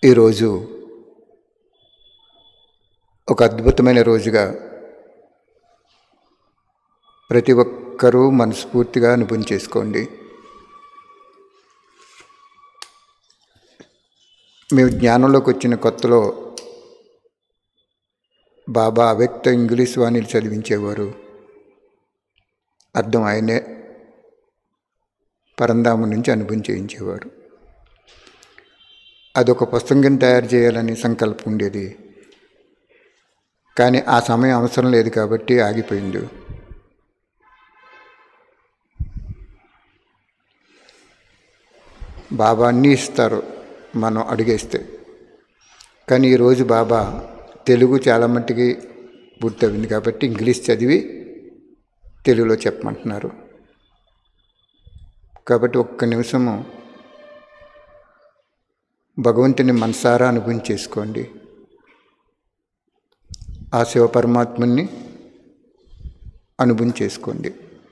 ఈరోజు ఒక అద్భుతమైన రోజుగా ప్రతి ఒక్కరూ మనస్ఫూర్తిగా అనుభవం చేసుకోండి మేము జ్ఞానంలోకి వచ్చిన కొత్తలో బాబా అవ్యక్త ఇంగ్లీష్ వాణిలు చదివించేవారు అర్థం ఆయనే పరంధాము నుంచి అనుభవం చేయించేవారు అదొక పుస్తకం తయారు చేయాలని సంకల్పం ఉండేది కానీ ఆ సమయం అవసరం లేదు కాబట్టి ఆగిపోయింది బాబా అన్నీ ఇస్తారు మనం అడిగేస్తే కానీ ఈరోజు బాబా తెలుగు చాలా మట్టికి పూర్తయింది కాబట్టి ఇంగ్లీష్ చదివి తెలుగులో చెప్పమంటున్నారు కాబట్టి ఒక్క నిమిషము భగవంతుని మనసారా అనుభవం చేసుకోండి ఆ శివ పరమాత్మని అనుభవం చేసుకోండి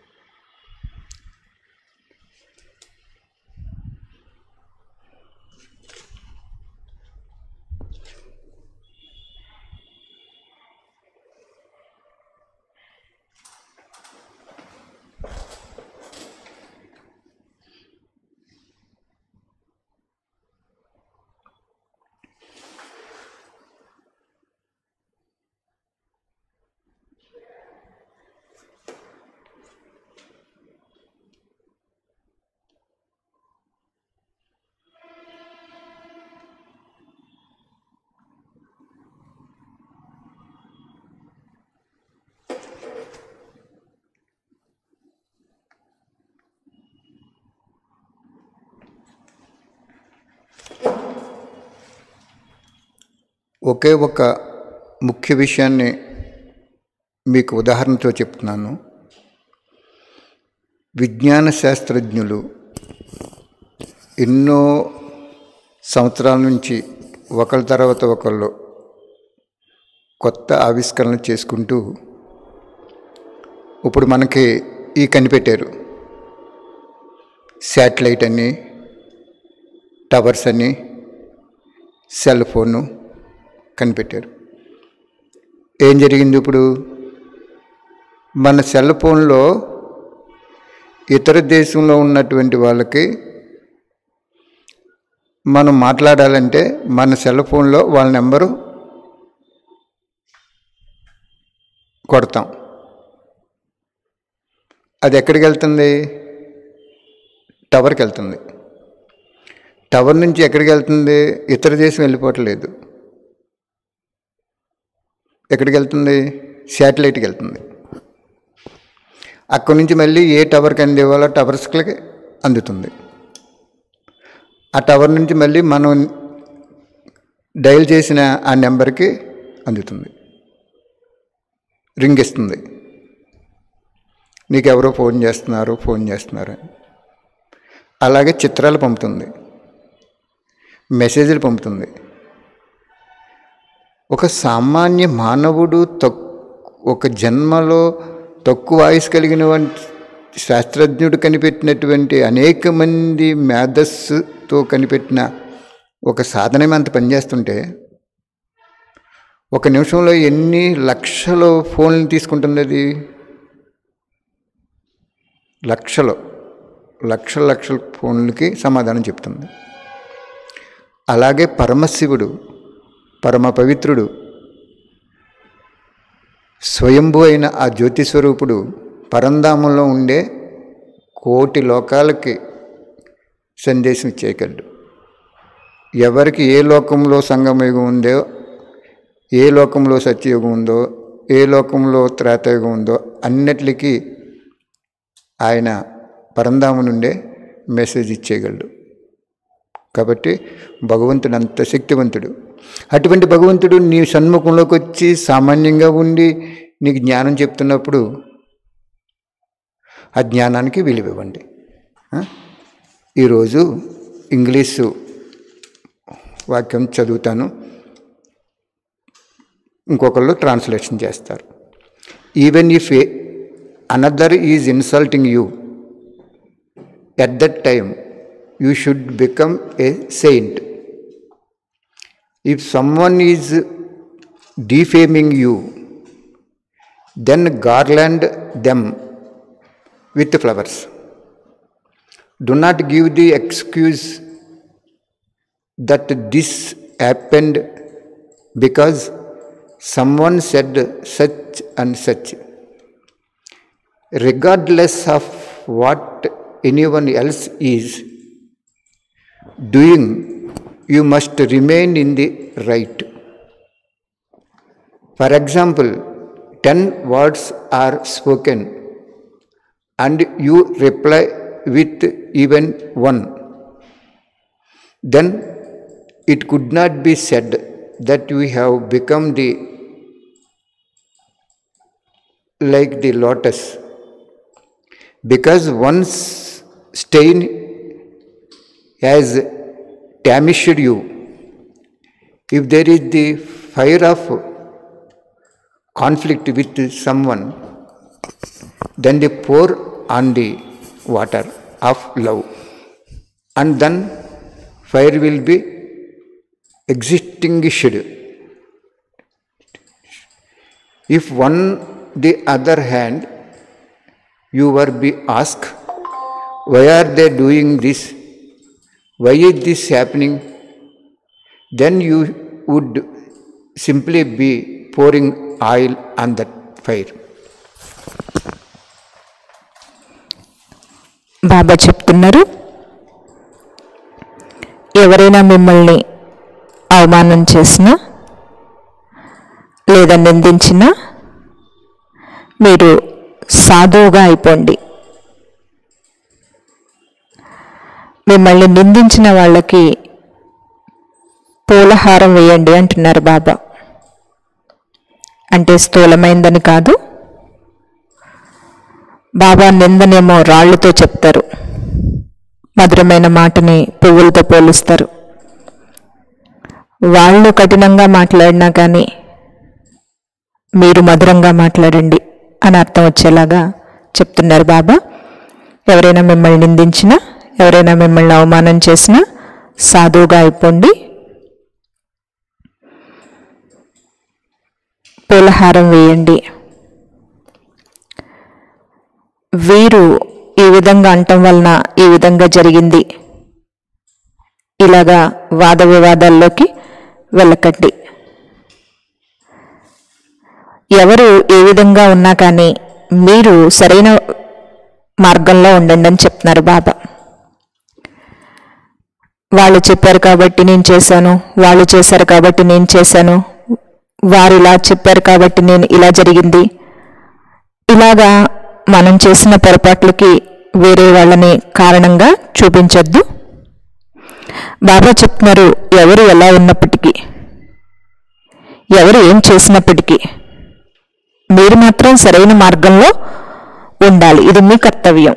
ఒకే ఒక ముఖ్య విషయాన్ని మీకు ఉదాహరణతో చెప్తున్నాను విజ్ఞాన శాస్త్రజ్ఞులు ఎన్నో సంవత్సరాల నుంచి ఒకరి తర్వాత ఒకళ్ళు కొత్త ఆవిష్కరణ చేసుకుంటూ ఇప్పుడు మనకి ఈ కనిపెట్టారు శాటిలైట్ అని టవర్స్ అని సెల్ ఫోను కనిపెట్టారు ఏం జరిగింది ఇప్పుడు మన సెల్ ఫోన్లో ఇతర దేశంలో ఉన్నటువంటి వాళ్ళకి మనం మాట్లాడాలంటే మన సెల్ ఫోన్లో వాళ్ళ నెంబరు కొడతాం అది ఎక్కడికి వెళ్తుంది టవర్కి వెళ్తుంది టవర్ నుంచి ఎక్కడికి వెళ్తుంది ఇతర దేశం వెళ్ళిపోవట్లేదు ఎక్కడికి వెళ్తుంది శాటిలైట్కి వెళ్తుంది అక్కడి నుంచి మళ్ళీ ఏ టవర్కి అందేవాళ్ళో టవర్స్కి అందుతుంది ఆ టవర్ నుంచి మళ్ళీ మనం డయల్ చేసిన ఆ నెంబర్కి అందుతుంది రింగ్ ఇస్తుంది నీకు ఎవరో ఫోన్ చేస్తున్నారు ఫోన్ చేస్తున్నారు అని అలాగే చిత్రాలు పంపుతుంది మెసేజ్లు పంపుతుంది ఒక సామాన్య మానవుడు తక్ ఒక జన్మలో తక్కువ ఆయుష్ కలిగిన శాస్త్రజ్ఞుడు కనిపెట్టినటువంటి అనేక మంది మేధస్సుతో కనిపెట్టిన ఒక సాధనం అంత పనిచేస్తుంటే ఒక నిమిషంలో ఎన్ని లక్షల ఫోన్లు తీసుకుంటుంది అది లక్షలు లక్షల లక్షల ఫోన్లకి సమాధానం చెప్తుంది అలాగే పరమశివుడు పరమ పవిత్రుడు స్వయంభూ అయిన ఆ జ్యోతిస్వరూపుడు పరంధామంలో ఉండే కోటి లోకాలకి సందేశం ఇచ్చేయగలడు ఎవరికి ఏ లోకంలో సంగమయుగం ఉందో ఏ లోకంలో సత్యయుగం ఉందో ఏ లోకంలో త్రేతయుగం ఉందో అన్నిటికీ ఆయన పరంధాము నుండే మెసేజ్ ఇచ్చేయగలడు కాబట్టి భగవంతుడు అంత శక్తివంతుడు అటువంటి భగవంతుడు నీ సన్ముఖంలోకి వచ్చి సామాన్యంగా ఉండి నీకు జ్ఞానం చెప్తున్నప్పుడు ఆ జ్ఞానానికి విలువివ్వండి ఈరోజు ఇంగ్లీషు వాక్యం చదువుతాను ఇంకొకళ్ళు ట్రాన్స్లేషన్ చేస్తారు even if another is insulting you at that time you should become a saint If someone is defaming you, then garland them with flowers. Do not give the excuse that this happened because someone said such and such. Regardless of what anyone else is doing, you must remain in the right. For example, 10 words are spoken and you reply with even one. Then it could not be said that we have become the like the lotus because once stain has damaged you if there is the fire of conflict with someone then they pour on the water of love and then fire will be extinguished if one the other hand you were be asked why are they doing this why is this happening then you would simply be pouring oil on that fire Baba చెప్తున్నారు ఎవరైనా మిమ్మల్ని అవమానం చేసినా లేదా నిందించినా మీరు సాధువుగా అయిపోండి మిమ్మల్ని నిందించిన వాళ్ళకి పూలహారం వేయండి అంటున్నారు బాబా అంటే స్థూలమైందని కాదు బాబా నిందనేమో రాళ్లతో చెప్తారు మధురమైన మాటని పువ్వులతో పోలుస్తారు వాళ్ళు కఠినంగా మాట్లాడినా కానీ మీరు మధురంగా మాట్లాడండి అని అర్థం వచ్చేలాగా చెప్తున్నారు బాబా ఎవరైనా మిమ్మల్ని నిందించినా ఎవరైనా మిమ్మల్ని అవమానం చేసినా సాధువుగా అయిపోండి పూలహారం వేయండి వీరు ఈ విధంగా అంటం వలన ఈ విధంగా జరిగింది ఇలాగా వాద వివాదాల్లోకి వెళ్ళకండి ఎవరు ఏ విధంగా ఉన్నా కానీ మీరు సరైన మార్గంలో ఉండండి అని చెప్తున్నారు బాబా వాళ్ళు చెప్పారు కాబట్టి నేను చేశాను వాళ్ళు చేశారు కాబట్టి నేను చేశాను వారు ఇలా చెప్పారు కాబట్టి నేను ఇలా జరిగింది ఇలాగా మనం చేసిన పొరపాట్లకి వేరే వాళ్ళని కారణంగా చూపించొద్దు బాబా చెప్తున్నారు ఎవరు ఎలా ఉన్నప్పటికీ ఎవరు ఏం చేసినప్పటికీ మీరు మాత్రం సరైన మార్గంలో ఉండాలి ఇది మీ కర్తవ్యం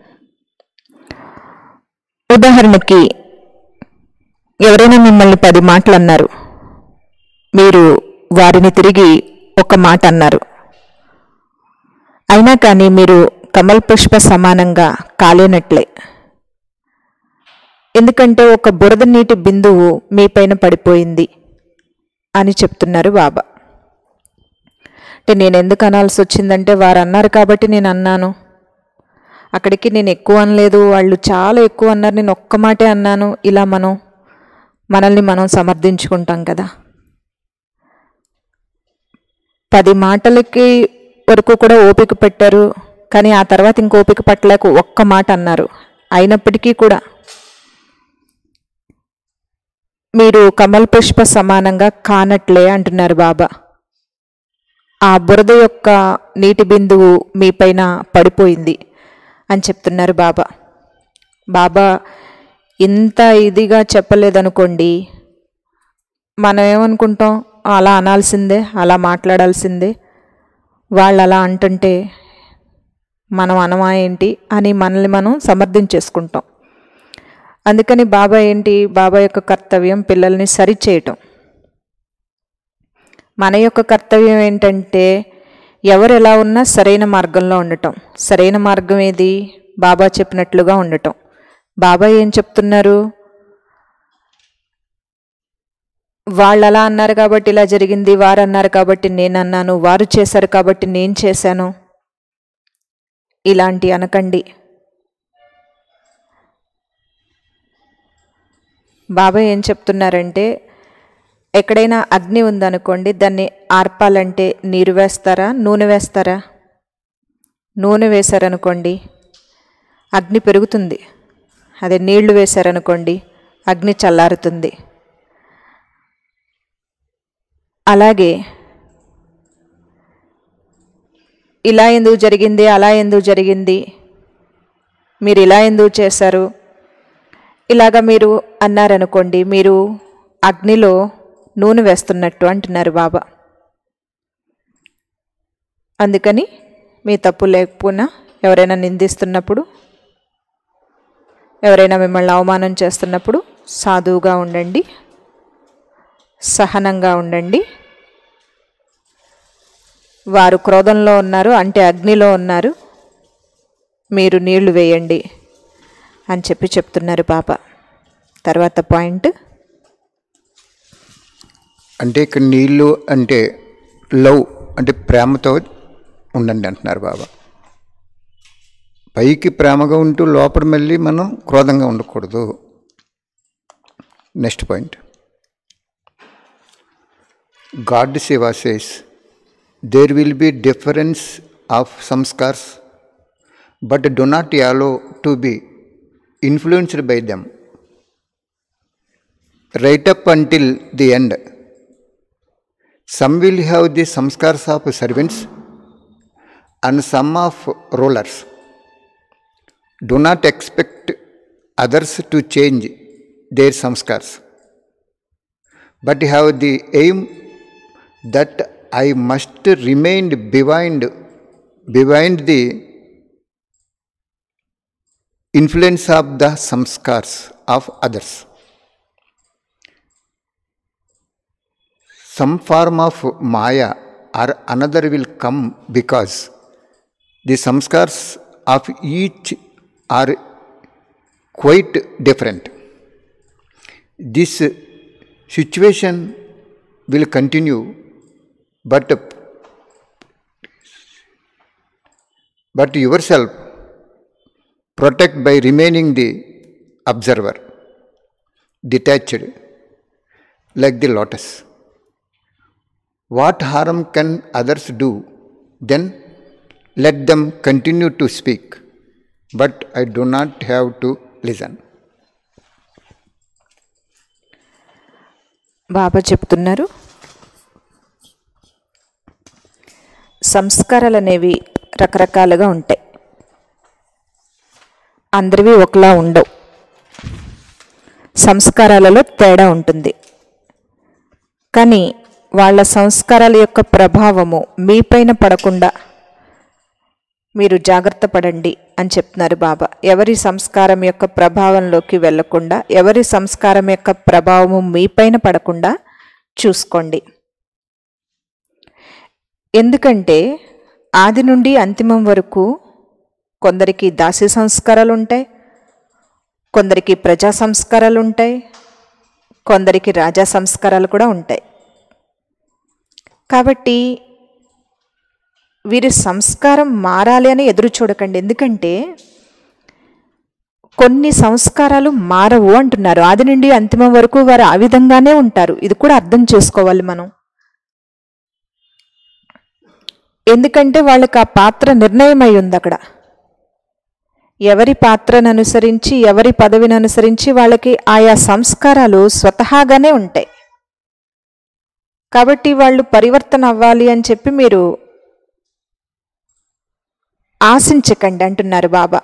ఉదాహరణకి ఎవరైనా మిమ్మల్ని పది మాటలు అన్నారు మీరు వారిని తిరిగి ఒక మాట అన్నారు అయినా కానీ మీరు కమల్ పుష్ప సమానంగా కాలేనట్లే ఎందుకంటే ఒక బురద నీటి బిందువు మీపైన పడిపోయింది అని చెప్తున్నారు బాబా అంటే నేను ఎందుకు అనాల్సి వచ్చిందంటే వారు అన్నారు కాబట్టి నేను అన్నాను అక్కడికి నేను ఎక్కువ అనలేదు వాళ్ళు చాలా ఎక్కువ అన్నారు నేను ఒక్క మాటే అన్నాను ఇలా మనం మనల్ని మనం సమర్థించుకుంటాం కదా పది మాటలకి వరకు కూడా ఓపిక పెట్టారు కానీ ఆ తర్వాత ఇంకో ఓపిక పట్టలేక ఒక్క మాట అన్నారు అయినప్పటికీ కూడా మీరు కమల్ పుష్ప సమానంగా కానట్లే అంటున్నారు బాబా ఆ బురద యొక్క నీటి బిందువు మీపైన పడిపోయింది అని చెప్తున్నారు బాబా బాబా ఇంత ఇదిగా చెప్పలేదనుకోండి మనం ఏమనుకుంటాం అలా అనాల్సిందే అలా మాట్లాడాల్సిందే వాళ్ళు అలా అంటుంటే మనం అనమా ఏంటి అని మనల్ని మనం సమర్థించేసుకుంటాం అందుకని బాబా ఏంటి బాబా యొక్క కర్తవ్యం పిల్లల్ని సరిచేయటం మన యొక్క కర్తవ్యం ఏంటంటే ఎవరు ఎలా ఉన్నా సరైన మార్గంలో ఉండటం సరైన మార్గం ఏది బాబా చెప్పినట్లుగా ఉండటం బాబా ఏం చెప్తున్నారు వాళ్ళు అలా అన్నారు కాబట్టి ఇలా జరిగింది వారు అన్నారు కాబట్టి నేను అన్నాను వారు చేశారు కాబట్టి నేను చేశాను ఇలాంటి అనకండి బాబాయ్ ఏం చెప్తున్నారంటే ఎక్కడైనా అగ్ని ఉందనుకోండి దాన్ని ఆర్పాలంటే నీరు వేస్తారా నూనె వేస్తారా నూనె వేశారనుకోండి అగ్ని పెరుగుతుంది అదే నీళ్లు వేశారనుకోండి అగ్ని చల్లారుతుంది అలాగే ఇలా ఎందుకు జరిగింది అలా ఎందుకు జరిగింది మీరు ఇలా ఎందుకు చేశారు ఇలాగ మీరు అన్నారనుకోండి మీరు అగ్నిలో నూనె వేస్తున్నట్టు అంటున్నారు బాబా అందుకని మీ తప్పు లేకపోయినా ఎవరైనా నిందిస్తున్నప్పుడు ఎవరైనా మిమ్మల్ని అవమానం చేస్తున్నప్పుడు సాధువుగా ఉండండి సహనంగా ఉండండి వారు క్రోధంలో ఉన్నారు అంటే అగ్నిలో ఉన్నారు మీరు నీళ్లు వేయండి అని చెప్పి చెప్తున్నారు బాబా తర్వాత పాయింట్ అంటే ఇక్కడ నీళ్ళు అంటే లవ్ అంటే ప్రేమతో ఉండండి అంటున్నారు బాబా పైకి ప్రేమగా ఉంటూ లోపల మళ్ళీ మనం క్రోధంగా ఉండకూడదు నెక్స్ట్ పాయింట్ గాడ్ సేవా says there will be difference of sanskars but do not allow to be influenced by them right up until the end Some will have the samskars of servants and some of rulers. Do not expect others to change their samskars, but have the aim that I must remain behind, behind the influence of the samskars of others. some form of maya or another will come because the samskars of each are quite different. This situation will continue, but but yourself protect by remaining the observer, detached, like the lotus. What harm can others do? Then let them continue to speak, but I do not have to listen. Baba చెప్తున్నారు సంస్కారాలు అనేవి రకరకాలుగా ఉంటాయి అందరివి ఒకలా ఉండవు సంస్కారాలలో తేడా ఉంటుంది కానీ వాళ్ళ సంస్కారాల యొక్క ప్రభావము మీపైన పడకుండా మీరు జాగ్రత్త పడండి అని చెప్తున్నారు బాబా ఎవరి సంస్కారం యొక్క ప్రభావంలోకి వెళ్లకుండా ఎవరి సంస్కారం యొక్క ప్రభావము మీపైన పడకుండా చూసుకోండి ఎందుకంటే ఆది నుండి అంతిమం వరకు కొందరికి దాసి సంస్కారాలు ఉంటాయి కొందరికి ప్రజా సంస్కారాలు ఉంటాయి కొందరికి రాజా సంస్కారాలు కూడా ఉంటాయి కాబట్టి వీరి సంస్కారం మారాలి అని ఎదురు చూడకండి ఎందుకంటే కొన్ని సంస్కారాలు మారవు అంటున్నారు ఆది నుండి అంతిమం వరకు వారు ఆ విధంగానే ఉంటారు ఇది కూడా అర్థం చేసుకోవాలి మనం ఎందుకంటే వాళ్ళకి ఆ పాత్ర నిర్ణయమై ఉంది అక్కడ ఎవరి పాత్రను అనుసరించి ఎవరి పదవిని అనుసరించి వాళ్ళకి ఆయా సంస్కారాలు స్వతహాగానే ఉంటాయి కాబట్టి వాళ్ళు పరివర్తన అవ్వాలి అని చెప్పి మీరు ఆశించకండి అంటున్నారు బాబా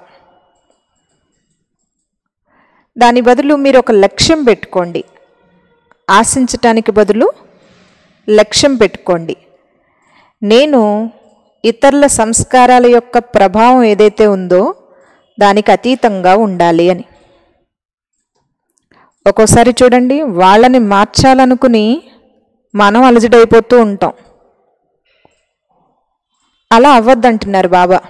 దాని బదులు మీరు ఒక లక్ష్యం పెట్టుకోండి ఆశించటానికి బదులు లక్ష్యం పెట్టుకోండి నేను ఇతరుల సంస్కారాల యొక్క ప్రభావం ఏదైతే ఉందో దానికి అతీతంగా ఉండాలి అని ఒక్కోసారి చూడండి వాళ్ళని మార్చాలనుకుని మనం అలజడైపోతూ ఉంటాం అలా అవ్వద్దంటున్నారు బాబా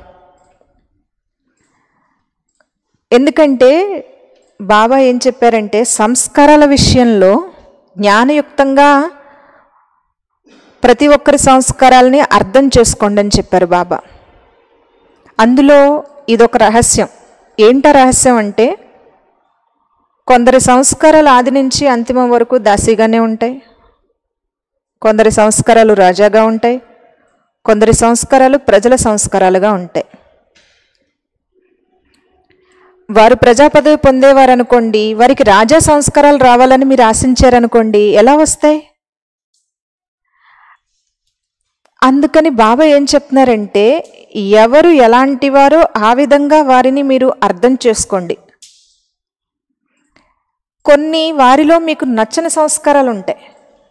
ఎందుకంటే బాబా ఏం చెప్పారంటే సంస్కారాల విషయంలో జ్ఞానయుక్తంగా ప్రతి ఒక్కరి సంస్కారాలని అర్థం చేసుకోండి అని చెప్పారు బాబా అందులో ఇదొక రహస్యం ఏంట రహస్యం అంటే కొందరి సంస్కారాలు ఆది నుంచి అంతిమం వరకు దాసీగానే ఉంటాయి కొందరి సంస్కారాలు రాజాగా ఉంటాయి కొందరి సంస్కారాలు ప్రజల సంస్కారాలుగా ఉంటాయి వారు ప్రజా పదవి పొందేవారనుకోండి వారికి రాజా సంస్కారాలు రావాలని మీరు ఆశించారనుకోండి ఎలా వస్తాయి అందుకని బాబా ఏం చెప్తున్నారంటే ఎవరు ఎలాంటి వారో ఆ విధంగా వారిని మీరు అర్థం చేసుకోండి కొన్ని వారిలో మీకు నచ్చని సంస్కారాలు ఉంటాయి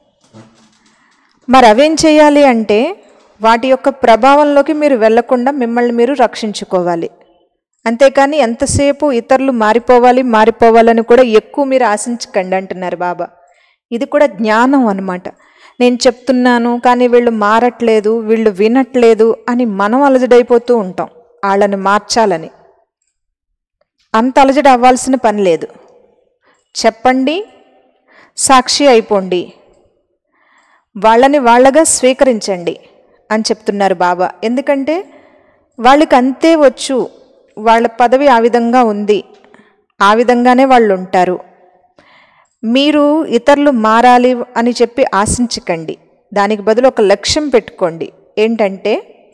మరి అవేం చేయాలి అంటే వాటి యొక్క ప్రభావంలోకి మీరు వెళ్లకుండా మిమ్మల్ని మీరు రక్షించుకోవాలి అంతేకాని ఎంతసేపు ఇతరులు మారిపోవాలి మారిపోవాలని కూడా ఎక్కువ మీరు ఆశించకండి అంటున్నారు బాబా ఇది కూడా జ్ఞానం అన్నమాట నేను చెప్తున్నాను కానీ వీళ్ళు మారట్లేదు వీళ్ళు వినట్లేదు అని మనం అలజడైపోతూ ఉంటాం వాళ్ళని మార్చాలని అంత అలజడి అవ్వాల్సిన పని లేదు చెప్పండి సాక్షి అయిపోండి వాళ్ళని వాళ్ళగా స్వీకరించండి అని చెప్తున్నారు బాబా ఎందుకంటే వాళ్ళకి అంతే వచ్చు వాళ్ళ పదవి ఆ విధంగా ఉంది ఆ విధంగానే వాళ్ళు ఉంటారు మీరు ఇతరులు మారాలి అని చెప్పి ఆశించకండి దానికి బదులు ఒక లక్ష్యం పెట్టుకోండి ఏంటంటే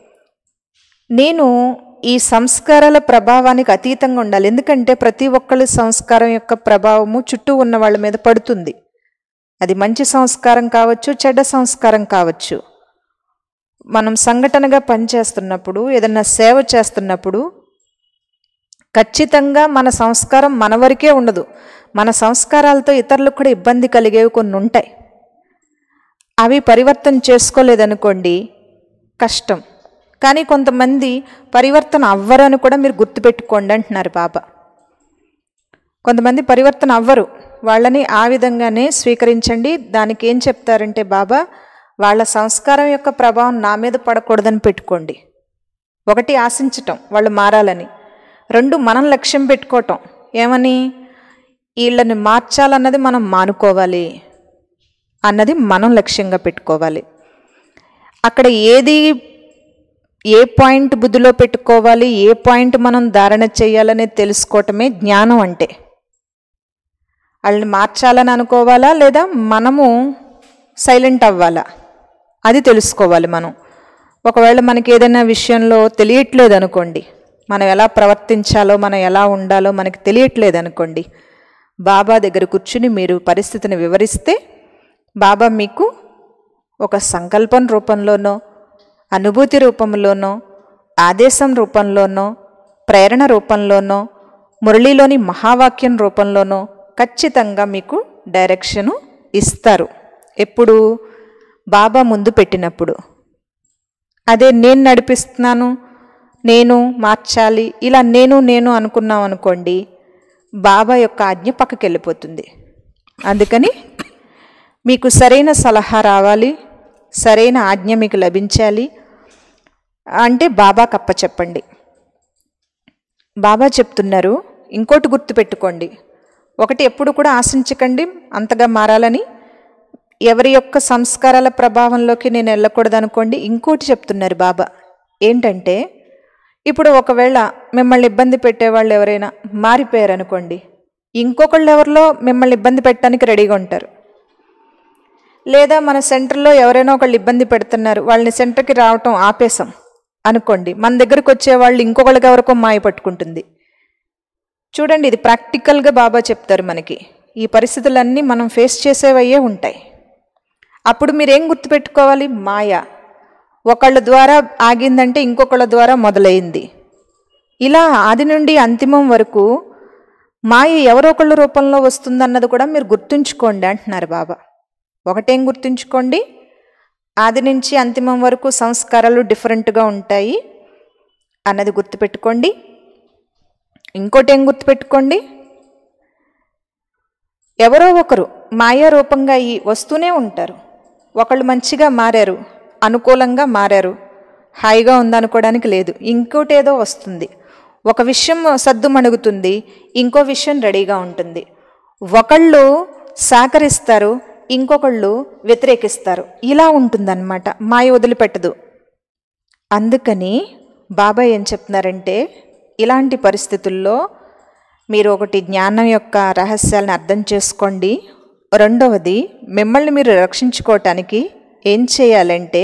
నేను ఈ సంస్కారాల ప్రభావానికి అతీతంగా ఉండాలి ఎందుకంటే ప్రతి ఒక్కళ్ళ సంస్కారం యొక్క ప్రభావము చుట్టూ ఉన్న వాళ్ళ మీద పడుతుంది అది మంచి సంస్కారం కావచ్చు చెడ్డ సంస్కారం కావచ్చు మనం సంఘటనగా పనిచేస్తున్నప్పుడు ఏదన్నా సేవ చేస్తున్నప్పుడు ఖచ్చితంగా మన సంస్కారం మన వరకే ఉండదు మన సంస్కారాలతో ఇతరులకు కూడా ఇబ్బంది కలిగేవి కొన్ని ఉంటాయి అవి పరివర్తన చేసుకోలేదనుకోండి కష్టం కానీ కొంతమంది పరివర్తన అవ్వరని కూడా మీరు గుర్తుపెట్టుకోండి అంటున్నారు బాబా కొంతమంది పరివర్తన అవ్వరు వాళ్ళని ఆ విధంగానే స్వీకరించండి దానికి ఏం చెప్తారంటే బాబా వాళ్ళ సంస్కారం యొక్క ప్రభావం నా మీద పడకూడదని పెట్టుకోండి ఒకటి ఆశించటం వాళ్ళు మారాలని రెండు మనం లక్ష్యం పెట్టుకోవటం ఏమని వీళ్ళని మార్చాలన్నది మనం మానుకోవాలి అన్నది మనం లక్ష్యంగా పెట్టుకోవాలి అక్కడ ఏది ఏ పాయింట్ బుద్ధిలో పెట్టుకోవాలి ఏ పాయింట్ మనం ధారణ చేయాలనేది తెలుసుకోవటమే జ్ఞానం అంటే వాళ్ళని మార్చాలని అనుకోవాలా లేదా మనము సైలెంట్ అవ్వాలా అది తెలుసుకోవాలి మనం ఒకవేళ మనకి ఏదైనా విషయంలో తెలియట్లేదు అనుకోండి మనం ఎలా ప్రవర్తించాలో మనం ఎలా ఉండాలో మనకి తెలియట్లేదు అనుకోండి బాబా దగ్గర కూర్చుని మీరు పరిస్థితిని వివరిస్తే బాబా మీకు ఒక సంకల్పం రూపంలోనో అనుభూతి రూపంలోనో ఆదేశం రూపంలోనో ప్రేరణ రూపంలోనో మురళిలోని మహావాక్యం రూపంలోనో ఖచ్చితంగా మీకు డైరెక్షను ఇస్తారు ఎప్పుడు బాబా ముందు పెట్టినప్పుడు అదే నేను నడిపిస్తున్నాను నేను మార్చాలి ఇలా నేను నేను అనుకున్నాం అనుకోండి బాబా యొక్క ఆజ్ఞ పక్కకి వెళ్ళిపోతుంది అందుకని మీకు సరైన సలహా రావాలి సరైన ఆజ్ఞ మీకు లభించాలి అంటే బాబా కప్ప చెప్పండి బాబా చెప్తున్నారు ఇంకోటి గుర్తుపెట్టుకోండి ఒకటి ఎప్పుడు కూడా ఆశించకండి అంతగా మారాలని ఎవరి యొక్క సంస్కారాల ప్రభావంలోకి నేను వెళ్ళకూడదు అనుకోండి ఇంకోటి చెప్తున్నారు బాబా ఏంటంటే ఇప్పుడు ఒకవేళ మిమ్మల్ని ఇబ్బంది పెట్టేవాళ్ళు ఎవరైనా మారిపోయారు అనుకోండి ఇంకొకళ్ళు ఎవరిలో మిమ్మల్ని ఇబ్బంది పెట్టడానికి రెడీగా ఉంటారు లేదా మన సెంటర్లో ఎవరైనా ఒకళ్ళు ఇబ్బంది పెడుతున్నారు వాళ్ళని సెంటర్కి రావటం ఆపేసాం అనుకోండి మన దగ్గరకు వచ్చే వాళ్ళు ఇంకొకళ్ళకి ఎవరికో మాయ పట్టుకుంటుంది చూడండి ఇది ప్రాక్టికల్గా బాబా చెప్తారు మనకి ఈ పరిస్థితులన్నీ మనం ఫేస్ చేసేవయ్యే ఉంటాయి అప్పుడు మీరేం గుర్తుపెట్టుకోవాలి మాయ ఒకళ్ళ ద్వారా ఆగిందంటే ఇంకొకళ్ళ ద్వారా మొదలైంది ఇలా ఆది నుండి అంతిమం వరకు మాయ ఎవరో ఒకళ్ళ రూపంలో వస్తుందన్నది కూడా మీరు గుర్తుంచుకోండి అంటున్నారు బాబా ఒకటేం గుర్తుంచుకోండి ఆది నుంచి అంతిమం వరకు సంస్కారాలు డిఫరెంట్గా ఉంటాయి అన్నది గుర్తుపెట్టుకోండి ఇంకోటి ఏం గుర్తుపెట్టుకోండి ఎవరో ఒకరు మాయా రూపంగా ఈ వస్తూనే ఉంటారు ఒకళ్ళు మంచిగా మారారు అనుకూలంగా మారారు హాయిగా ఉందనుకోవడానికి లేదు ఇంకోటి ఏదో వస్తుంది ఒక విషయం సద్దు మణుగుతుంది ఇంకో విషయం రెడీగా ఉంటుంది ఒకళ్ళు సహకరిస్తారు ఇంకొకళ్ళు వ్యతిరేకిస్తారు ఇలా ఉంటుందన్నమాట మాయ వదిలిపెట్టదు అందుకని బాబాయ్ ఏం చెప్తున్నారంటే ఇలాంటి పరిస్థితుల్లో మీరు ఒకటి జ్ఞానం యొక్క రహస్యాలను అర్థం చేసుకోండి రెండవది మిమ్మల్ని మీరు రక్షించుకోవటానికి ఏం చేయాలంటే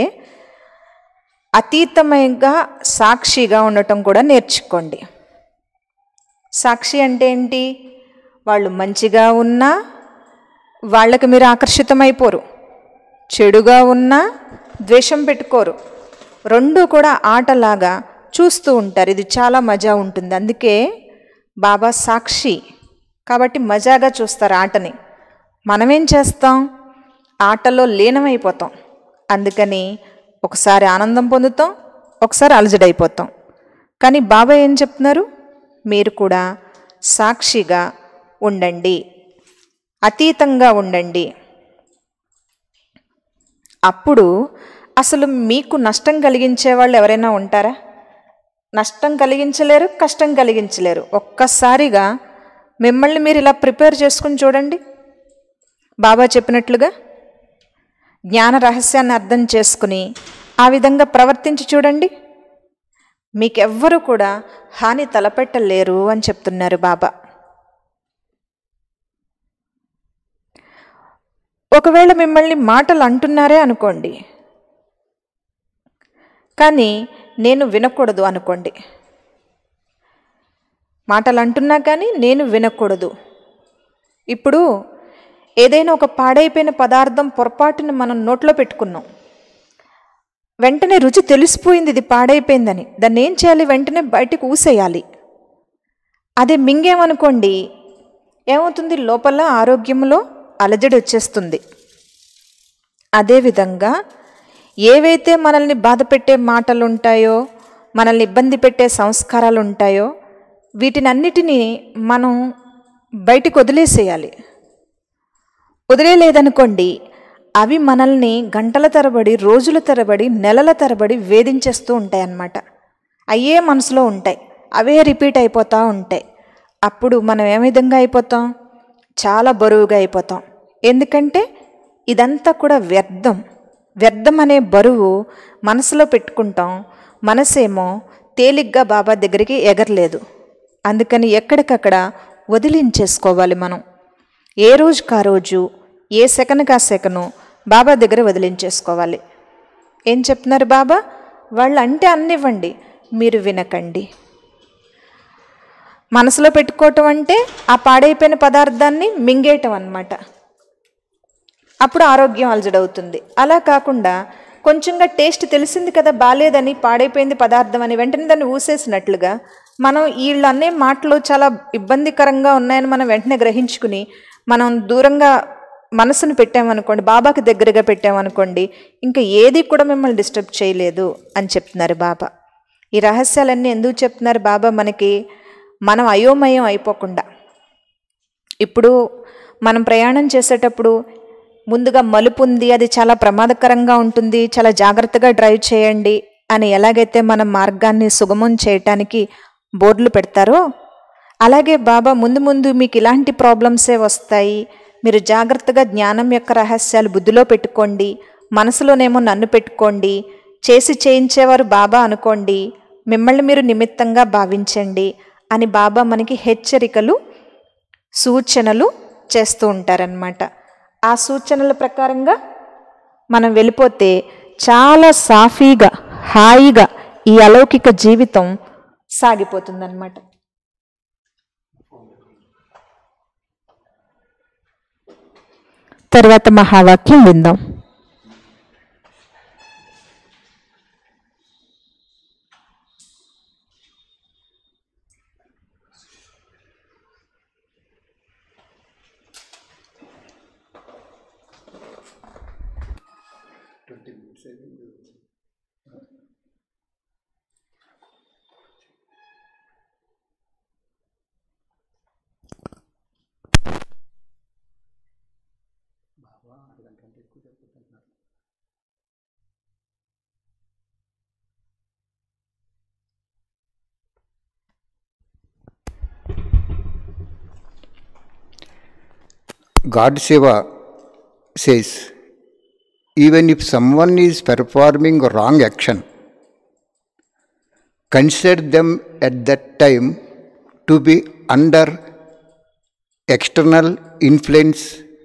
అతీతమైగా సాక్షిగా ఉండటం కూడా నేర్చుకోండి సాక్షి అంటే ఏంటి వాళ్ళు మంచిగా ఉన్నా వాళ్ళకి మీరు ఆకర్షితమైపోరు చెడుగా ఉన్నా ద్వేషం పెట్టుకోరు రెండు కూడా ఆటలాగా చూస్తూ ఉంటారు ఇది చాలా మజా ఉంటుంది అందుకే బాబా సాక్షి కాబట్టి మజాగా చూస్తారు ఆటని మనమేం చేస్తాం ఆటలో లీనమైపోతాం అందుకని ఒకసారి ఆనందం పొందుతాం ఒకసారి అలజడైపోతాం కానీ బాబా ఏం చెప్తున్నారు మీరు కూడా సాక్షిగా ఉండండి అతీతంగా ఉండండి అప్పుడు అసలు మీకు నష్టం కలిగించే వాళ్ళు ఎవరైనా ఉంటారా నష్టం కలిగించలేరు కష్టం కలిగించలేరు ఒక్కసారిగా మిమ్మల్ని మీరు ఇలా ప్రిపేర్ చేసుకుని చూడండి బాబా చెప్పినట్లుగా జ్ఞాన రహస్యాన్ని అర్థం చేసుకుని ఆ విధంగా ప్రవర్తించి చూడండి మీకెవ్వరూ కూడా హాని తలపెట్టలేరు అని చెప్తున్నారు బాబా ఒకవేళ మిమ్మల్ని మాటలు అంటున్నారే అనుకోండి కానీ నేను వినకూడదు అనుకోండి మాటలు అంటున్నా కానీ నేను వినకూడదు ఇప్పుడు ఏదైనా ఒక పాడైపోయిన పదార్థం పొరపాటున మనం నోట్లో పెట్టుకున్నాం వెంటనే రుచి తెలిసిపోయింది ఇది పాడైపోయిందని దాన్ని ఏం చేయాలి వెంటనే బయటకు ఊసేయాలి అదే మింగేమనుకోండి ఏమవుతుంది లోపల ఆరోగ్యంలో అలజడి వచ్చేస్తుంది అదేవిధంగా ఏవైతే మనల్ని బాధ పెట్టే మాటలు ఉంటాయో మనల్ని ఇబ్బంది పెట్టే సంస్కారాలు ఉంటాయో వీటినన్నిటినీ మనం బయటికి వదిలేసేయాలి వదిలేయలేదనుకోండి అవి మనల్ని గంటల తరబడి రోజుల తరబడి నెలల తరబడి వేధించేస్తూ ఉంటాయి అన్నమాట అయ్యే మనసులో ఉంటాయి అవే రిపీట్ అయిపోతూ ఉంటాయి అప్పుడు మనం ఏ విధంగా అయిపోతాం చాలా బరువుగా అయిపోతాం ఎందుకంటే ఇదంతా కూడా వ్యర్థం వ్యర్థం అనే బరువు మనసులో పెట్టుకుంటాం మనసేమో తేలిగ్గా బాబా దగ్గరికి ఎగరలేదు అందుకని ఎక్కడికక్కడ వదిలించేసుకోవాలి మనం ఏ రోజుకా రోజు ఏ సెకనుకా సెకను బాబా దగ్గర వదిలించేసుకోవాలి ఏం చెప్తున్నారు బాబా వాళ్ళు అంటే అన్నివ్వండి మీరు వినకండి మనసులో పెట్టుకోవటం అంటే ఆ పాడైపోయిన పదార్థాన్ని మింగేయటం అన్నమాట అప్పుడు ఆరోగ్యం అలజడవుతుంది అలా కాకుండా కొంచెంగా టేస్ట్ తెలిసింది కదా బాలేదని పాడైపోయింది పదార్థం అని వెంటనే దాన్ని ఊసేసినట్లుగా మనం వీళ్ళు అనే మాటలు చాలా ఇబ్బందికరంగా ఉన్నాయని మనం వెంటనే గ్రహించుకుని మనం దూరంగా మనసును పెట్టామనుకోండి బాబాకి దగ్గరగా పెట్టామనుకోండి ఇంకా ఏది కూడా మిమ్మల్ని డిస్టర్బ్ చేయలేదు అని చెప్తున్నారు బాబా ఈ రహస్యాలన్నీ ఎందుకు చెప్తున్నారు బాబా మనకి మనం అయోమయం అయిపోకుండా ఇప్పుడు మనం ప్రయాణం చేసేటప్పుడు ముందుగా మలుపు ఉంది అది చాలా ప్రమాదకరంగా ఉంటుంది చాలా జాగ్రత్తగా డ్రైవ్ చేయండి అని ఎలాగైతే మన మార్గాన్ని సుగమం చేయటానికి బోర్డులు పెడతారో అలాగే బాబా ముందు ముందు మీకు ఇలాంటి ప్రాబ్లమ్సే వస్తాయి మీరు జాగ్రత్తగా జ్ఞానం యొక్క రహస్యాలు బుద్ధిలో పెట్టుకోండి మనసులోనేమో నన్ను పెట్టుకోండి చేసి చేయించేవారు బాబా అనుకోండి మిమ్మల్ని మీరు నిమిత్తంగా భావించండి అని బాబా మనకి హెచ్చరికలు సూచనలు చేస్తూ ఉంటారనమాట ఆ సూచనల ప్రకారంగా మనం వెళ్ళిపోతే చాలా సాఫీగా హాయిగా ఈ అలౌకిక జీవితం సాగిపోతుందన్నమాట తర్వాత మహావాక్యం విందాం గాడ్ సేవ says even if someone is performing wrong action, consider them at that time to be under external influence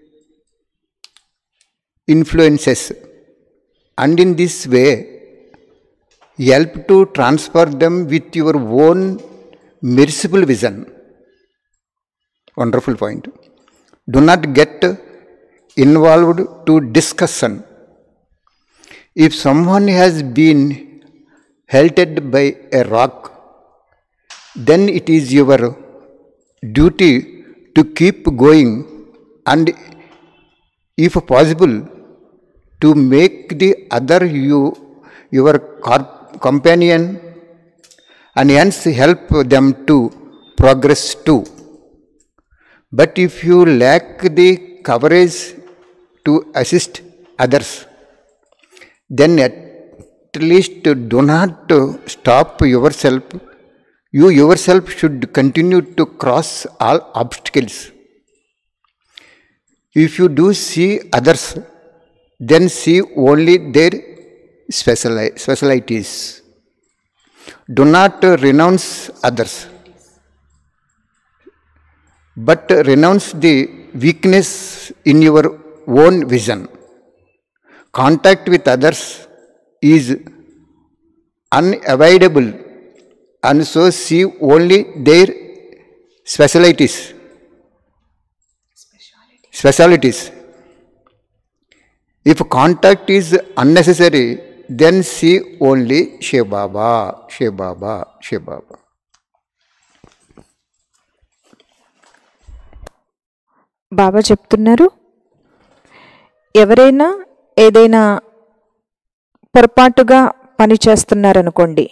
influences and in this way help to transfer them with your own merciful vision wonderful point do not get involved to discussion if someone has been halted by a rock then it is your duty to keep going and if possible to make the other you your corp- companion and hence help them to progress too but if you lack the courage to assist others then at least do not stop yourself you yourself should continue to cross all obstacles if you do see others then see only their speciali- specialities do not renounce others but renounce the weakness in your own vision contact with others is unavoidable and so see only their specialities specialities if contact is unnecessary then see only Shiv Baba, Shiv Baba, Shiv Baba. బాబా చెప్తున్నారు ఎవరైనా ఏదైనా పొరపాటుగా పని చేస్తున్నారనుకోండి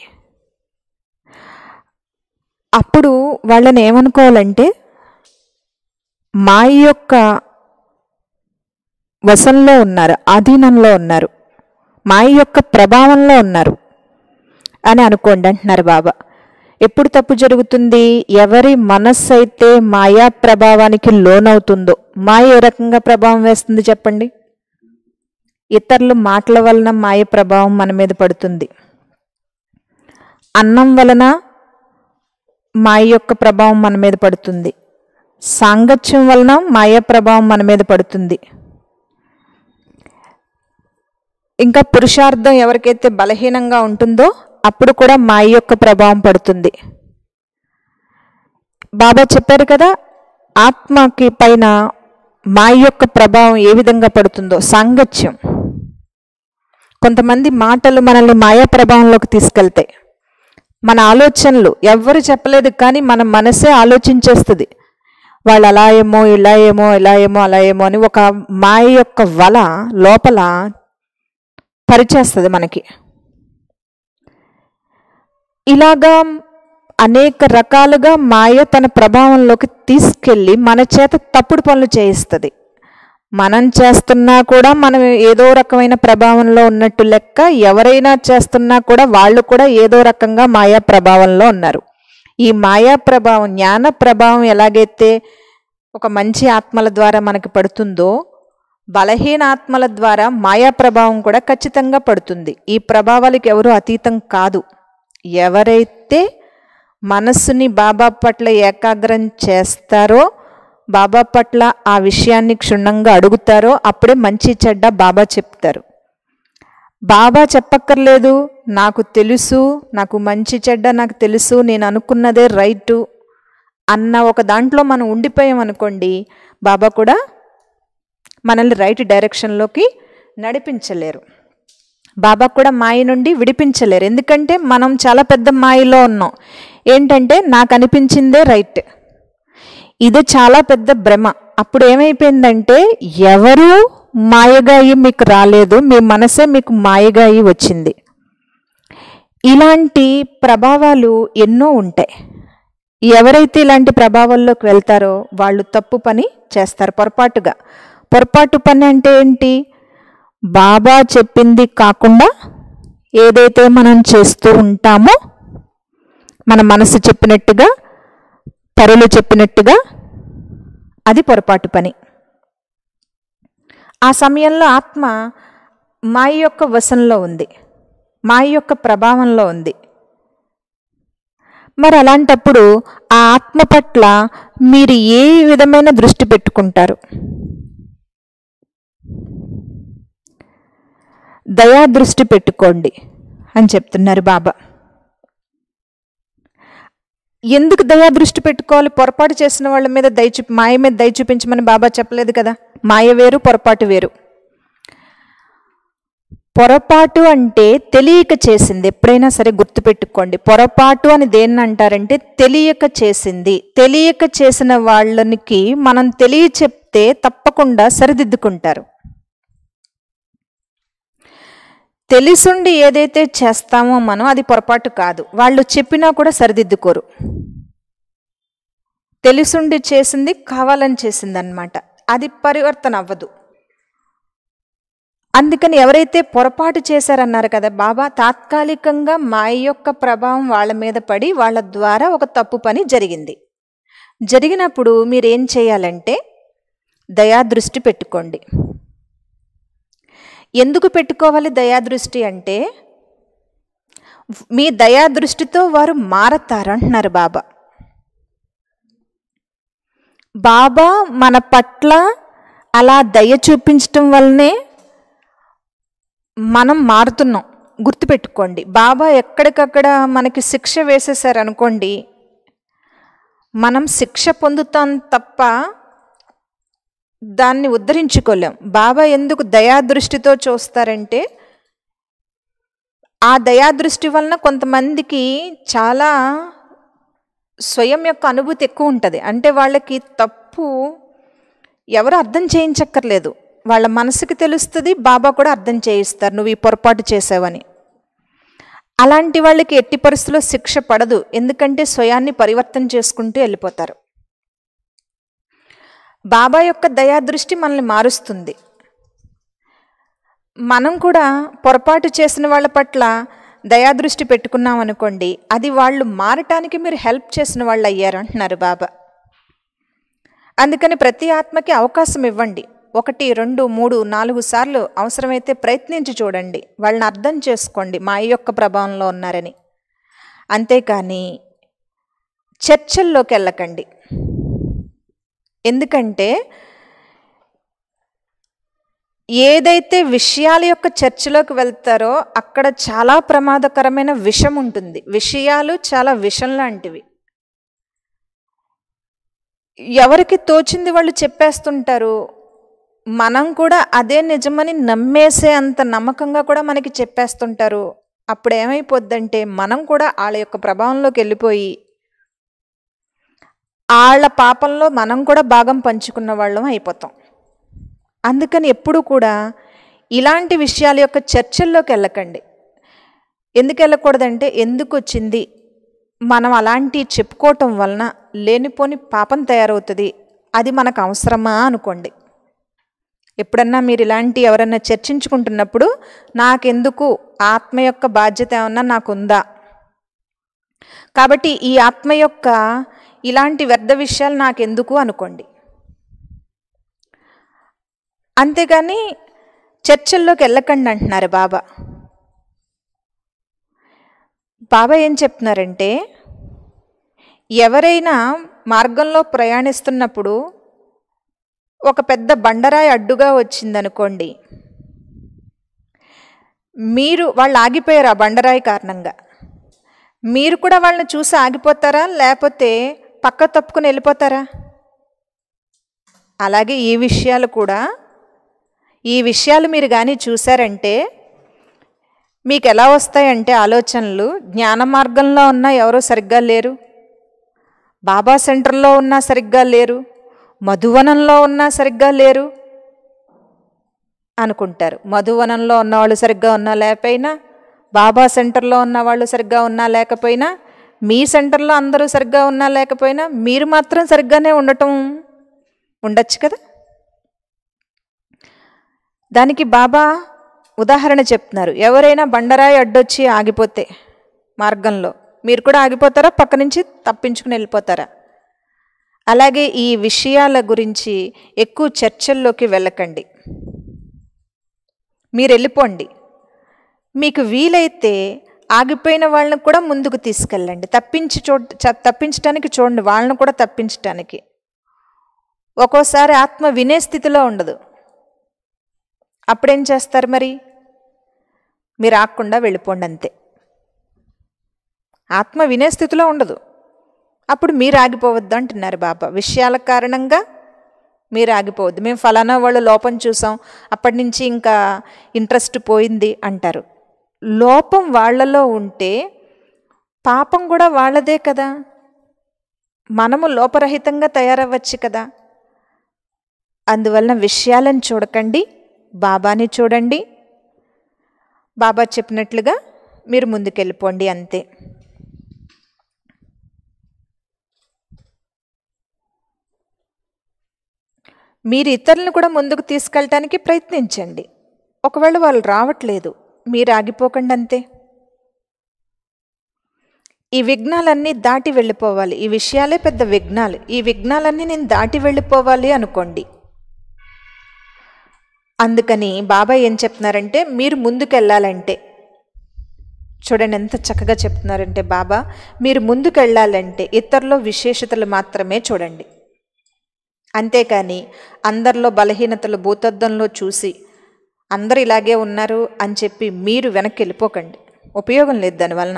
అప్పుడు వాళ్ళని ఏమనుకోవాలంటే మాయ యొక్క వశంలో ఉన్నారు ఆధీనంలో ఉన్నారు మాయ యొక్క ప్రభావంలో ఉన్నారు అని అనుకోండి అంటున్నారు బాబా ఎప్పుడు తప్పు జరుగుతుంది ఎవరి మనస్సు అయితే మాయా ప్రభావానికి లోనవుతుందో మాయ ఏ రకంగా ప్రభావం వేస్తుంది చెప్పండి ఇతరుల మాటల వలన మాయ ప్రభావం మన మీద పడుతుంది అన్నం వలన మాయ యొక్క ప్రభావం మన మీద పడుతుంది సాంగత్యం వలన మాయ ప్రభావం మన మీద పడుతుంది ఇంకా పురుషార్థం ఎవరికైతే బలహీనంగా ఉంటుందో అప్పుడు కూడా మాయ యొక్క ప్రభావం పడుతుంది బాబా చెప్పారు కదా ఆత్మకి పైన మాయ యొక్క ప్రభావం ఏ విధంగా పడుతుందో సాంగత్యం కొంతమంది మాటలు మనల్ని మాయా ప్రభావంలోకి తీసుకెళ్తాయి మన ఆలోచనలు ఎవ్వరు చెప్పలేదు కానీ మన మనసే ఆలోచించేస్తుంది వాళ్ళు అలా ఏమో ఇలా ఏమో ఇలా ఏమో అలా ఏమో అని ఒక మాయ యొక్క వల లోపల పరిచేస్తుంది మనకి ఇలాగా అనేక రకాలుగా మాయ తన ప్రభావంలోకి తీసుకెళ్ళి మన చేత తప్పుడు పనులు చేయిస్తుంది మనం చేస్తున్నా కూడా మనం ఏదో రకమైన ప్రభావంలో ఉన్నట్టు లెక్క ఎవరైనా చేస్తున్నా కూడా వాళ్ళు కూడా ఏదో రకంగా మాయా ప్రభావంలో ఉన్నారు ఈ మాయా ప్రభావం జ్ఞాన ప్రభావం ఎలాగైతే ఒక మంచి ఆత్మల ద్వారా మనకి పడుతుందో బలహీన ఆత్మల ద్వారా మాయా ప్రభావం కూడా ఖచ్చితంగా పడుతుంది ఈ ప్రభావాలకు ఎవరు అతీతం కాదు ఎవరైతే మనస్సుని బాబా పట్ల ఏకాగ్రం చేస్తారో బాబా పట్ల ఆ విషయాన్ని క్షుణ్ణంగా అడుగుతారో అప్పుడే మంచి చెడ్డ బాబా చెప్తారు బాబా చెప్పక్కర్లేదు నాకు తెలుసు నాకు మంచి చెడ్డ నాకు తెలుసు నేను అనుకున్నదే రైటు అన్న ఒక దాంట్లో మనం ఉండిపోయాం అనుకోండి బాబా కూడా మనల్ని రైట్ డైరెక్షన్లోకి నడిపించలేరు బాబా కూడా మాయ నుండి విడిపించలేరు ఎందుకంటే మనం చాలా పెద్ద మాయలో ఉన్నాం ఏంటంటే నాకు అనిపించిందే రైట్ ఇది చాలా పెద్ద భ్రమ అప్పుడు ఏమైపోయిందంటే ఎవరు మాయగా అయ్యి మీకు రాలేదు మీ మనసే మీకు మాయగా అయ్యి వచ్చింది ఇలాంటి ప్రభావాలు ఎన్నో ఉంటాయి ఎవరైతే ఇలాంటి ప్రభావాల్లోకి వెళ్తారో వాళ్ళు తప్పు పని చేస్తారు పొరపాటుగా పొరపాటు పని అంటే ఏంటి బాబా చెప్పింది కాకుండా ఏదైతే మనం చేస్తూ ఉంటామో మన మనసు చెప్పినట్టుగా పరులు చెప్పినట్టుగా అది పొరపాటు పని ఆ సమయంలో ఆత్మ మాయ యొక్క వశంలో ఉంది మాయ యొక్క ప్రభావంలో ఉంది మరి అలాంటప్పుడు ఆ ఆత్మ పట్ల మీరు ఏ విధమైన దృష్టి పెట్టుకుంటారు దయా దృష్టి పెట్టుకోండి అని చెప్తున్నారు బాబా ఎందుకు దయా దృష్టి పెట్టుకోవాలి పొరపాటు చేసిన వాళ్ళ మీద దయ చూపి మాయ మీద దయ చూపించమని బాబా చెప్పలేదు కదా మాయ వేరు పొరపాటు వేరు పొరపాటు అంటే తెలియక చేసింది ఎప్పుడైనా సరే గుర్తుపెట్టుకోండి పొరపాటు అని దేన్ని అంటారంటే తెలియక చేసింది తెలియక చేసిన వాళ్ళనికి మనం తెలియ చెప్తే తప్పకుండా సరిదిద్దుకుంటారు తెలిసుండి ఏదైతే చేస్తామో మనం అది పొరపాటు కాదు వాళ్ళు చెప్పినా కూడా సరిదిద్దుకోరు తెలిసుండి చేసింది కావాలని చేసింది అనమాట అది పరివర్తన అవ్వదు అందుకని ఎవరైతే పొరపాటు చేశారన్నారు కదా బాబా తాత్కాలికంగా మాయ యొక్క ప్రభావం వాళ్ళ మీద పడి వాళ్ళ ద్వారా ఒక తప్పు పని జరిగింది జరిగినప్పుడు మీరేం చేయాలంటే దయాదృష్టి పెట్టుకోండి ఎందుకు పెట్టుకోవాలి దయాదృష్టి అంటే మీ దయాదృష్టితో వారు మారతారు అంటున్నారు బాబా బాబా మన పట్ల అలా దయ చూపించటం వల్లనే మనం మారుతున్నాం గుర్తుపెట్టుకోండి బాబా ఎక్కడికక్కడ మనకి శిక్ష వేసేసారు అనుకోండి మనం శిక్ష పొందుతాం తప్ప దాన్ని ఉద్ధరించుకోలేం బాబా ఎందుకు దయాదృష్టితో చూస్తారంటే ఆ దయాదృష్టి వలన కొంతమందికి చాలా స్వయం యొక్క అనుభూతి ఎక్కువ ఉంటుంది అంటే వాళ్ళకి తప్పు ఎవరు అర్థం చేయించక్కర్లేదు వాళ్ళ మనసుకి తెలుస్తుంది బాబా కూడా అర్థం చేయిస్తారు నువ్వు ఈ పొరపాటు చేసావని అలాంటి వాళ్ళకి ఎట్టి పరిస్థితుల్లో శిక్ష పడదు ఎందుకంటే స్వయాన్ని పరివర్తన చేసుకుంటూ వెళ్ళిపోతారు బాబా యొక్క దయాదృష్టి మనల్ని మారుస్తుంది మనం కూడా పొరపాటు చేసిన వాళ్ళ పట్ల దయాదృష్టి పెట్టుకున్నాం అనుకోండి అది వాళ్ళు మారటానికి మీరు హెల్ప్ చేసిన వాళ్ళు అయ్యారు అంటున్నారు బాబా అందుకని ప్రతి ఆత్మకి అవకాశం ఇవ్వండి ఒకటి రెండు మూడు నాలుగు సార్లు అవసరమైతే ప్రయత్నించి చూడండి వాళ్ళని అర్థం చేసుకోండి మా యొక్క ప్రభావంలో ఉన్నారని అంతేకాని చర్చల్లోకి వెళ్ళకండి ఎందుకంటే ఏదైతే విషయాల యొక్క చర్చలోకి వెళ్తారో అక్కడ చాలా ప్రమాదకరమైన విషం ఉంటుంది విషయాలు చాలా విషం లాంటివి ఎవరికి తోచింది వాళ్ళు చెప్పేస్తుంటారు మనం కూడా అదే నిజమని నమ్మేసే అంత నమ్మకంగా కూడా మనకి చెప్పేస్తుంటారు అప్పుడు ఏమైపోద్దంటే మనం కూడా వాళ్ళ యొక్క ప్రభావంలోకి వెళ్ళిపోయి వాళ్ళ పాపంలో మనం కూడా భాగం పంచుకున్న వాళ్ళం అయిపోతాం అందుకని ఎప్పుడు కూడా ఇలాంటి విషయాల యొక్క చర్చల్లోకి వెళ్ళకండి ఎందుకు వెళ్ళకూడదంటే ఎందుకు వచ్చింది మనం అలాంటి చెప్పుకోవటం వలన లేనిపోని పాపం తయారవుతుంది అది మనకు అవసరమా అనుకోండి ఎప్పుడన్నా మీరు ఇలాంటి ఎవరన్నా చర్చించుకుంటున్నప్పుడు నాకెందుకు ఆత్మ యొక్క బాధ్యత ఏమన్నా నాకుందా కాబట్టి ఈ ఆత్మ యొక్క ఇలాంటి వ్యర్థ విషయాలు నాకెందుకు అనుకోండి అంతేగాని చర్చల్లోకి వెళ్ళకండి అంటున్నారు బాబా బాబా ఏం చెప్తున్నారంటే ఎవరైనా మార్గంలో ప్రయాణిస్తున్నప్పుడు ఒక పెద్ద బండరాయి అడ్డుగా వచ్చిందనుకోండి మీరు వాళ్ళు ఆగిపోయారు ఆ బండరాయి కారణంగా మీరు కూడా వాళ్ళని చూసి ఆగిపోతారా లేకపోతే పక్క తప్పుకుని వెళ్ళిపోతారా అలాగే ఈ విషయాలు కూడా ఈ విషయాలు మీరు కానీ చూసారంటే మీకు ఎలా వస్తాయంటే ఆలోచనలు జ్ఞాన మార్గంలో ఉన్న ఎవరో సరిగ్గా లేరు బాబా సెంటర్లో ఉన్నా సరిగ్గా లేరు మధువనంలో ఉన్నా సరిగ్గా లేరు అనుకుంటారు మధువనంలో ఉన్నవాళ్ళు సరిగ్గా ఉన్నా లేకపోయినా బాబా సెంటర్లో ఉన్న వాళ్ళు సరిగ్గా ఉన్నా లేకపోయినా మీ సెంటర్లో అందరూ సరిగ్గా ఉన్నా లేకపోయినా మీరు మాత్రం సరిగ్గానే ఉండటం ఉండొచ్చు కదా దానికి బాబా ఉదాహరణ చెప్తున్నారు ఎవరైనా బండరాయి అడ్డొచ్చి ఆగిపోతే మార్గంలో మీరు కూడా ఆగిపోతారా పక్క నుంచి తప్పించుకుని వెళ్ళిపోతారా అలాగే ఈ విషయాల గురించి ఎక్కువ చర్చల్లోకి వెళ్ళకండి మీరు వెళ్ళిపోండి మీకు వీలైతే ఆగిపోయిన వాళ్ళని కూడా ముందుకు తీసుకెళ్ళండి తప్పించి చూ చ- తప్పించడానికి చూడండి వాళ్ళని కూడా తప్పించడానికి ఒక్కోసారి ఆత్మ వినే స్థితిలో ఉండదు అప్పుడేం చేస్తారు మరి మీరు ఆగకుండా వెళ్ళిపోండి అంతే ఆత్మ వినే స్థితిలో ఉండదు అప్పుడు మీరు ఆగిపోవద్దు అంటున్నారు బాబా విషయాల కారణంగా మీరు ఆగిపోవద్దు మేము ఫలానా వాళ్ళు లోపం చూసాం అప్పటి నుంచి ఇంకా ఇంట్రెస్ట్ పోయింది అంటారు లోపం వాళ్ళలో ఉంటే పాపం కూడా వాళ్ళదే కదా మనము లోపరహితంగా తయారవ్వచ్చు కదా అందువలన విషయాలను చూడకండి బాబాని చూడండి బాబా చెప్పినట్లుగా మీరు ముందుకెళ్ళిపోండి అంతే మీరు ఇతరులను కూడా ముందుకు తీసుకెళ్ళటానికి ప్రయత్నించండి ఒకవేళ వాళ్ళు రావట్లేదు మీరు ఆగిపోకండి అంతే ఈ విఘ్నాలన్నీ దాటి వెళ్ళిపోవాలి ఈ విషయాలే పెద్ద విఘ్నాలు ఈ విఘ్నాలన్నీ నేను దాటి వెళ్ళిపోవాలి అనుకోండి అందుకని బాబాయ్ ఏం చెప్తున్నారంటే మీరు ముందుకెళ్ళాలంటే చూడండి ఎంత చక్కగా చెప్తున్నారంటే బాబా మీరు ముందుకు వెళ్ళాలంటే ఇతరులో విశేషతలు మాత్రమే చూడండి అంతేకాని అందరిలో బలహీనతలు భూతద్దంలో చూసి అందరు ఇలాగే ఉన్నారు అని చెప్పి మీరు వెనక్కి వెళ్ళిపోకండి ఉపయోగం లేదు దానివలన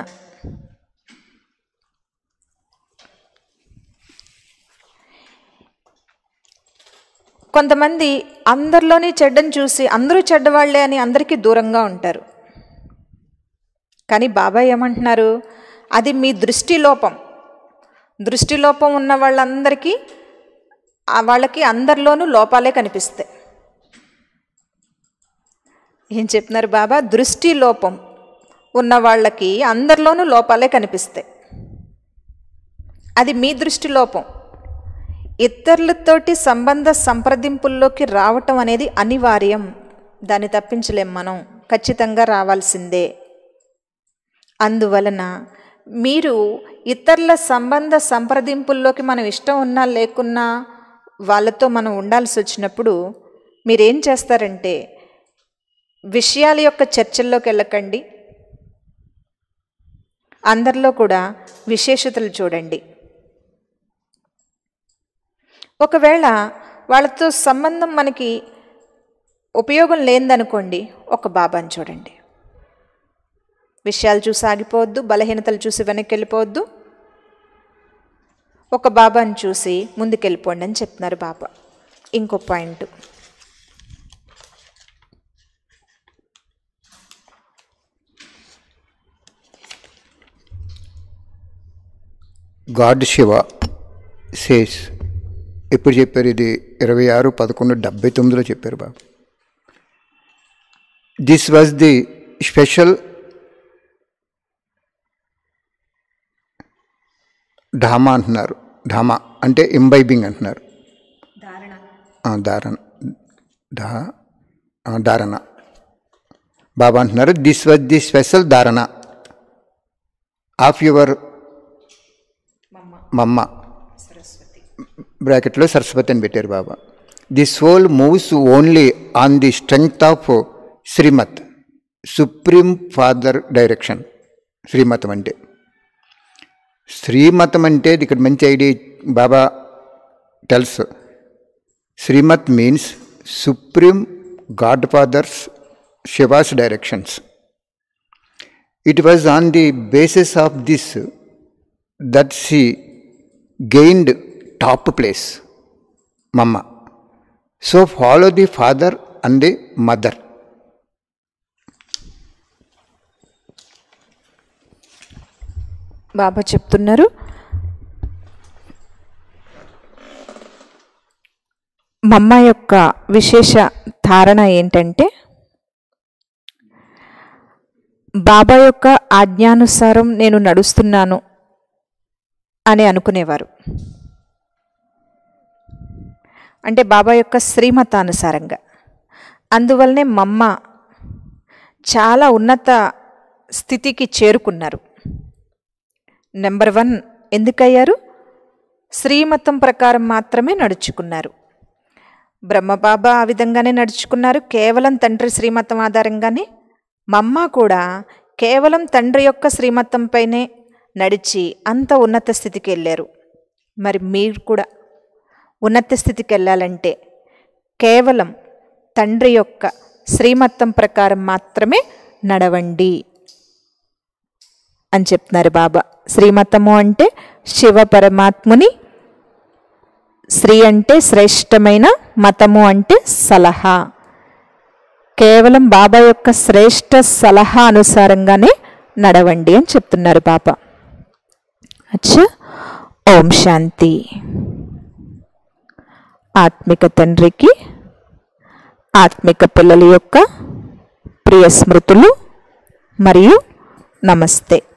కొంతమంది అందరిలోని చెడ్డని చూసి అందరూ చెడ్డవాళ్లే అని అందరికీ దూరంగా ఉంటారు కానీ బాబాయ్ ఏమంటున్నారు అది మీ దృష్టి లోపం దృష్టి లోపం ఉన్న వాళ్ళందరికీ ఆ వాళ్ళకి అందరిలోనూ లోపాలే కనిపిస్తాయి ఏం చెప్తున్నారు బాబా దృష్టి లోపం ఉన్న వాళ్ళకి అందరిలోనూ లోపాలే కనిపిస్తాయి అది మీ దృష్టి లోపం ఇతరులతోటి సంబంధ సంప్రదింపుల్లోకి రావటం అనేది అనివార్యం దాన్ని తప్పించలేం మనం ఖచ్చితంగా రావాల్సిందే అందువలన మీరు ఇతరుల సంబంధ సంప్రదింపుల్లోకి మనం ఇష్టం ఉన్నా లేకున్నా వాళ్ళతో మనం ఉండాల్సి వచ్చినప్పుడు మీరేం చేస్తారంటే విషయాల యొక్క చర్చల్లోకి వెళ్ళకండి అందరిలో కూడా విశేషతలు చూడండి ఒకవేళ వాళ్ళతో సంబంధం మనకి ఉపయోగం లేదనుకోండి ఒక బాబాని చూడండి విషయాలు చూసి ఆగిపోవద్దు బలహీనతలు చూసి వెనక్కి వెళ్ళిపోవద్దు ఒక బాబాని చూసి ముందుకెళ్ళిపోండి అని చెప్తున్నారు బాబా ఇంకో పాయింట్ గాడ్ శివ సేస్ ఎప్పుడు చెప్పారు ఇది ఇరవై ఆరు పదకొండు డెబ్బై తొమ్మిదిలో చెప్పారు బాబు this was the special drama అంటున్నారు ఢామా అంటే ఇంబైబింగ్ అంటున్నారు ఆ, ధారణ ధా ఆ, ధారణ బాబా అంటున్నారు this was the special dharana of your Mamma బ్రాకెట్లో సరస్వతి అని పెట్టారు Baba the soul moves only on the strength of Shrimat supreme father direction శ్రీమతం అంటే శ్రీమతం అంటే ఇది ఇక్కడ మంచి idea Baba tells Shrimat means supreme God father's Shiva's directions it was on the basis of this that she gained top place Mamma so follow the father and the mother Baba చెప్తున్నారు మమ్మ యొక్క విశేష ధారణ ఏంటంటే బాబా యొక్క ఆజ్ఞానుసారం నేను నడుస్తున్నాను అని అనుకునేవారు అంటే బాబా యొక్క శ్రీమతానుసారంగా అందువల్లనే మమ్మ చాలా ఉన్నత స్థితికి చేరుకున్నారు నెంబర్ వన్ ఎందుకయ్యారు శ్రీమతం ప్రకారం మాత్రమే నడుచుకున్నారు బ్రహ్మబాబా ఆ విధంగానే నడుచుకున్నారు కేవలం తండ్రి శ్రీమతం ఆధారంగానే మమ్మ కూడా కేవలం తండ్రి యొక్క శ్రీమతంపైనే నడిచి అంత ఉన్నత స్థితికి వెళ్ళారు మరి మీరు కూడా ఉన్నత స్థితికి వెళ్ళాలంటే కేవలం తండ్రి యొక్క శ్రీమతం ప్రకారం మాత్రమే నడవండి అని చెప్తున్నారు బాబా శ్రీమతము అంటే శివ పరమాత్ముని శ్రీ అంటే శ్రేష్టమైన మతము అంటే సలహా కేవలం బాబా యొక్క శ్రేష్ట సలహా అనుసారంగానే నడవండి అని చెప్తున్నారు బాబా అచ్చా ఓం శాంతి ఆత్మిక తండ్రికి ఆత్మిక పిల్లల యొక్క ప్రియ స్మృతులు మరియు నమస్తే